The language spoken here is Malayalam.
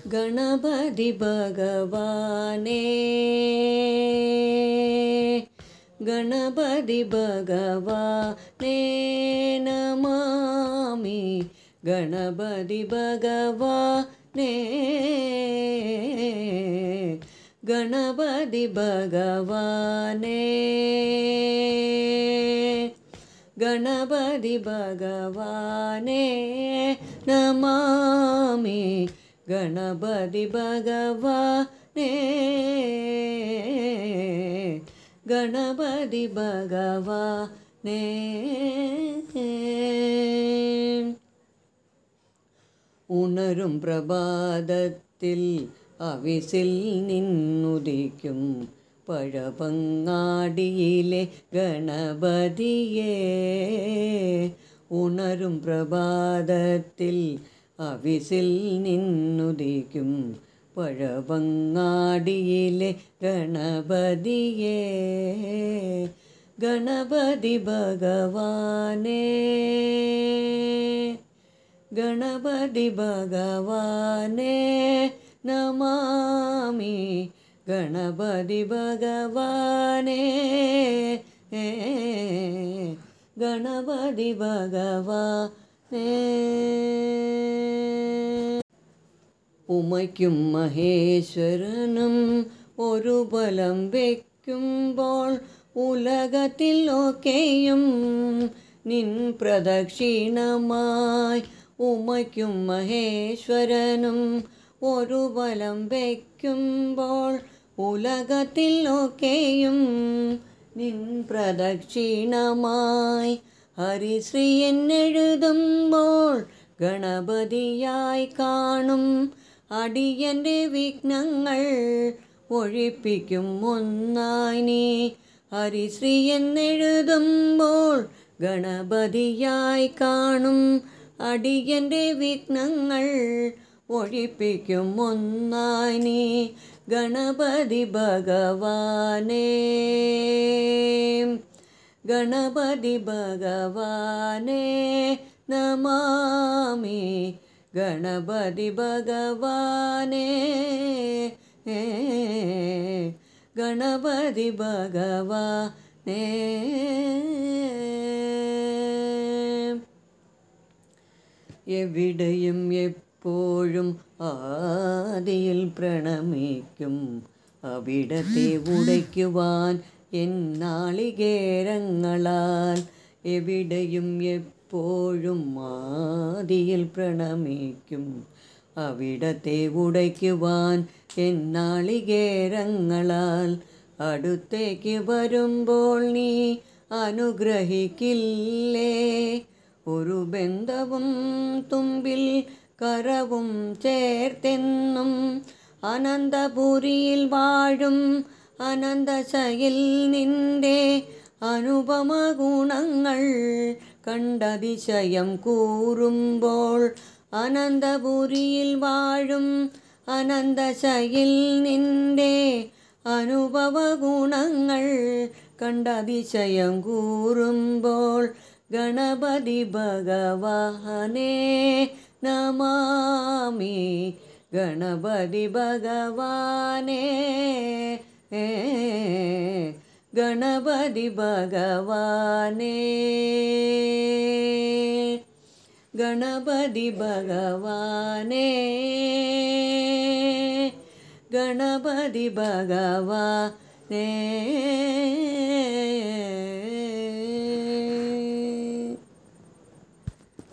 ഗണപതി ഭഗവാനേ ഗണപതി ഭഗവാനേ നമാമി ഗണപതി ഭഗവാനേ ഗണപതി ഭഗവാനേ ഗണപതി ഭഗവാനേ നമാമി ഗണപതി ഭഗവാനേ ഗണപതി ഭഗവാനേ ഉണരും പ്രഭാതത്തിൽ അവിസിൽ നിന്നുദിക്കും പഴവങ്ങാടിയിലെ ഗണപതിയേ ഉണരും പ്രഭാതത്തിൽ അവിസിൽ നിന്നുദിക്കും പഴവങ്ങാടിയിലെ ഗണപതിയേ ഗണപതി ഭഗവാനേ ഗണപതി ഭഗവാനേ നമാമി ഗണപതി ഭഗവാനേ ഗണപതി ഭഗവാനേ ഉമയ്ക്കും മഹേശ്വരനും ഒരു ബലം വയ്ക്കുമ്പോൾ ഉലകത്തിൽ ഒക്കെയും നിൻ പ്രദക്ഷിണമായി ഉമയ്ക്കും മഹേശ്വരനും ഒരു ബലം വയ്ക്കുമ്പോൾ ഉലകത്തിൽ ഒക്കെയും നിൻ പ്രദക്ഷിണമായി ഹരിശ്രീ എന്നെഴുതുമ്പോൾ ഗണപതിയായി കാണും അടിയൻ്റെ വിഘ്നങ്ങൾ ഒഴിപ്പിക്കും ഒന്നായി നീ ഹരിശ്രീ എന്നെഴുതുമ്പോൾ ഗണപതിയായി കാണും അടിയൻ്റെ വിഘ്നങ്ങൾ ഒഴിപ്പിക്കും ഒന്നായി നീ ഗണപതി ഭഗവാനേ ഗണപതി ഭഗവാനേ നമാമി ഗണപതി ഭഗവാനേ ഗണപതി ഭഗവാനേ എവിടെയും എപ്പോഴും ആദിയിൽ പ്രണമിക്കും അവിടത്തെ ഉടയ്ക്കുവാൻ എന്നാളികേരങ്ങളാൽ എവിടെയും എപ്പോഴും ആദിയിൽ പ്രണമിക്കും അവിടത്തെ ഉടയ്ക്കുവാൻ എന്നാളികേരങ്ങളാൽ അടുത്തേക്ക് വരുമ്പോൾ നീ അനുഗ്രഹിക്കില്ലേ ഒരു ബന്ധവും തുമ്പിൽ കരവും ചേർത്തെന്നും അനന്തപുരിയിൽ വാഴും അനന്തശയിൽ നിന്റെ അനുപമ ഗുണങ്ങൾ കണ്ടതിശയം കൂറുമ്പോൾ അനന്തപുരിയിൽ വാഴും അനന്തശയിൽ നിന്റെ അനുഭവ ഗുണങ്ങൾ കണ്ടതിശയം കൂറുമ്പോൾ ഗണപതി ഭഗവാനേ നമാമി ഗണപതി ഭഗവാനേ ഗണപതി ഭഗവാനേ ഗണപതി ഭഗവാനേ ഗണപതി ഭഗവാനേ